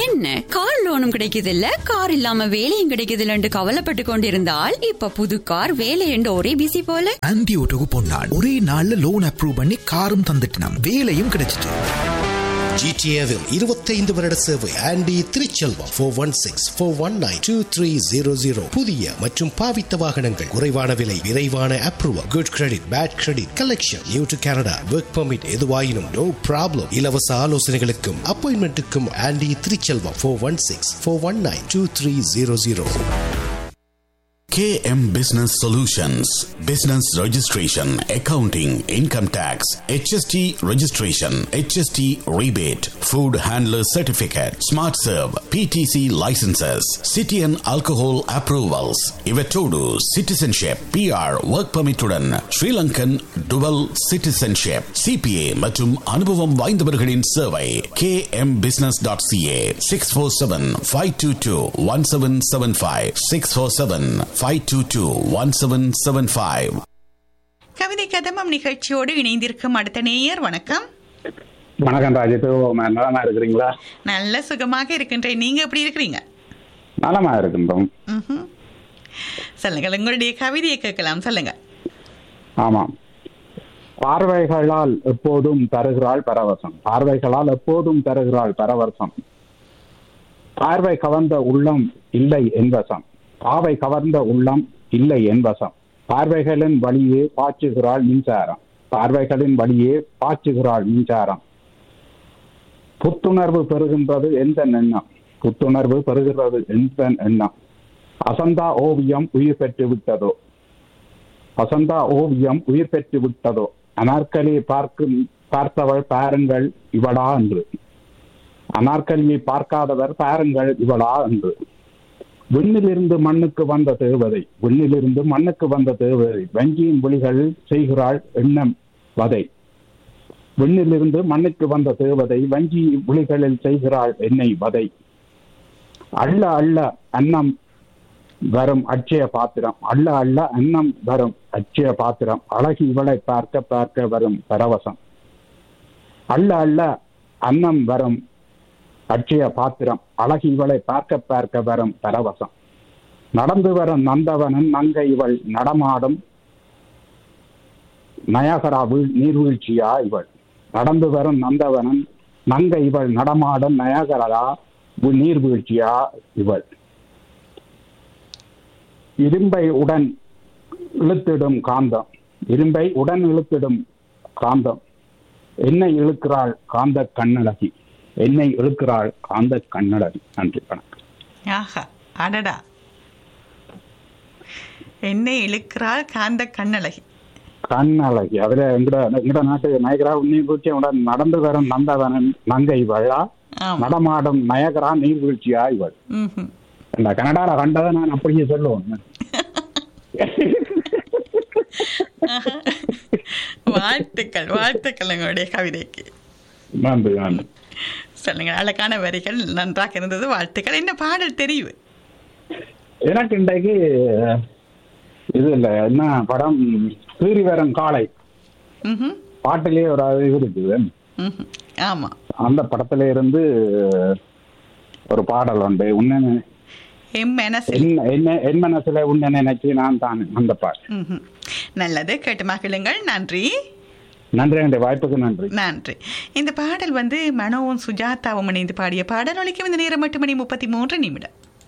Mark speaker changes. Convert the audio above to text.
Speaker 1: என்ன கார் லோனும் கிடைக்குது இல்ல கார் இல்லாம வேலையும் கிடைக்குது இல்லன்னு கவலைப்பட்டு கொண்டிருந்தால் இப்ப புது கார் வேலை என்று ஒரே பிசி போல
Speaker 2: ஆன்டி ஓட்டோக்கு பொன்னான் ஒரே நாள்ல லோன் அப்ரூவ் பண்ணி காரும் தந்துட்டினான் வேலையும் கிடைச்சிட்டு
Speaker 3: ஜிடிஏவில் இருபத்தைந்து வருட சேவை Andy Thiruchelvam four one six four one nine two three zero zero புதிய மற்றும் பாவித்த வாகனங்கள் குறைவான விலை விரைவான approval good credit bad credit collection new to Canada work permit எதுவாயினும் நோ ப்ராப்ளம் இலவச ஆலோசனைகளுக்கும் அப்பாயின்மெண்ட்டுக்கும் Andy Thiruchelvam four one six four one nine two three zero zero
Speaker 4: KM Business Solutions Business Registration, Accounting, Income Tax, HST Registration, HST Rebate, Food Handler Certificate, Smart Serve, PTC Licenses, City and Alcohol Approvals, Ivetodu, Citizenship, PR, Work Permit உடன் Sri Lankan Dual Citizenship, CPA மற்றும் அனுபவம் வாய்ந்தவர்களின் சேவை kmbusiness.ca 647-522-1775 647-522-1775
Speaker 5: கவிதை கதமம் நிகழ்ச்சியோடு இணைந்திருக்கும் அடுத்த நேயர் வணக்கம்
Speaker 6: வணக்கம் ராஜித்து நலமா இருக்கிறீங்களா
Speaker 5: நல்ல சுகமாக இருக்கின்றேன் நீங்க எப்படி இருக்கிறீங்க
Speaker 6: நலமா இருக்கின்றோம்
Speaker 5: ம்ஹும். சொல்லுங்கள் உங்களுடைய கவிதையை கேட்கலாம் சொல்லுங்க
Speaker 6: ஆமாம் பார்வைகளால் எப்போதும் தருகிறாள் பரவசம் பார்வைகளால் எப்போதும் தருகிறாள் பரவசம் பார்வை கவர்ந்த உள்ளம் இல்லை என்பசம் பாவை கவர்ந்த உள்ளம் இல்லை என்பசம் பார்வைகளின் வழியே பாய்ச்சுகிறாள் மின்சாரம் பார்வைகளின் வழியே பாய்ச்சுகிறாள் மின்சாரம் புத்துணர்வு பெறுகின்றது எந்த எண்ணம் புத்துணர்வு பெறுகிறது எந்த எண்ணம் அசந்தா ஓவியம் உயிர் பெற்று விட்டதோ அசந்தா ஓவியம் உயிர் பெற்று விட்டதோ அனார்கலியை பார்க்கும் பார்த்தவள் பாருங்கள் இவளா என்று அனார்கலியை பார்க்காதவர் பாருங்கள் இவளா என்று விண்ணிலிருந்து மண்ணுக்கு வந்த தேவதை விண்ணிலிருந்து மண்ணுக்கு வந்த தேவதை வஞ்சியின் விழிகள் செய்கிறாள் எண்ணம் வதை விண்ணிலிருந்து மண்ணுக்கு வந்த தேவதை வஞ்சி விழிகளில் செய்கிறாள் எண்ணெய் வதை அள்ள அள்ள அன்னம் வரும் அட்சய பாத்திரம் அள்ள அள்ள அன்னம் வரும் அட்சய பாத்திரம் அழகி இவளை பார்க்க பார்க்க வரும் பரவசம் அள்ள அள்ள அன்னம் வரும் அட்சய பாத்திரம் அழகி இவளை பார்க்க பார்க்க வரும் பரவசம் நடந்து வரும் நந்தவனன் நங்கை இவள் நடமாடும் நயகரா வீழ் நீர்வீழ்ச்சியா இவள் நடந்து வரும் நந்தவனன் நங்கை இவள் நடமாடும் நயகரா வி- நீர்வீழ்ச்சியா இவள் இரும்பை உடன் இழுத்திடும் காந்தம் இரும்பை உடன் இழுத்திடும் காந்தம் என்னை இழுக்கிறாள் காந்த கண்ணழகி என்னை இழுக்கிறாள் காந்த கண்ணழகி நன்றி வணக்கம்
Speaker 5: ஆஹா அடடா என்னை இழுக்கிறாள் காந்த கண்ணழகி
Speaker 6: கண்ணழகி அதுல எங்கட எங்கட நாட்டு நயகரா நீர்வீழ்ச்சி உடன் நடந்து வரும் நந்தவனன் நங்கை இவளா
Speaker 5: ஆமா
Speaker 6: நடமாடும் நயகரா நீர்வீழ்ச்சியா இவள்
Speaker 5: ம்ஹும்.
Speaker 6: இந்த கனடால கண்டதை நான் அப்படியே சொல்லுவேன்
Speaker 5: வாழ்த்துக்கள் வாழ்த்துக்கள் உங்களுடைய கவிதைக்கு
Speaker 6: நன்றி நன்றி
Speaker 5: சொல்லுங்க அழகான வரிகள் நன்றாக இருந்தது வாழ்த்துக்கள் என்ன பாடல் தெரிவு
Speaker 6: எனக்கு இன்றைக்கு இது இல்ல என்ன படம் சீறி வரும் காளை
Speaker 5: ம்ஹும்.
Speaker 6: பாட்டிலே ஒரு இது இருக்குது
Speaker 5: ம்ஹும். ஆமா
Speaker 6: அந்த படத்துல இருந்து ஒரு பாடல் உண்டு உன்ன
Speaker 5: எம் மனசு
Speaker 6: என்ன என்ன என் மனசுல உன்ன நினைச்சு நான் தான் அந்த பாட்டு
Speaker 5: ம்ஹும். நல்லது கேட்டு மகிழுங்கள் நன்றி
Speaker 6: நன்றி என்ற வாய்ப்புக்கு நன்றி
Speaker 5: நன்றி இந்த பாடல் வந்து மனோவும் சுஜாதாவும் இணைந்து பாடிய பாடல் ஒலிக்கும் இந்த நேரம் எட்டு மணி முப்பத்தி மூன்று நிமிடம்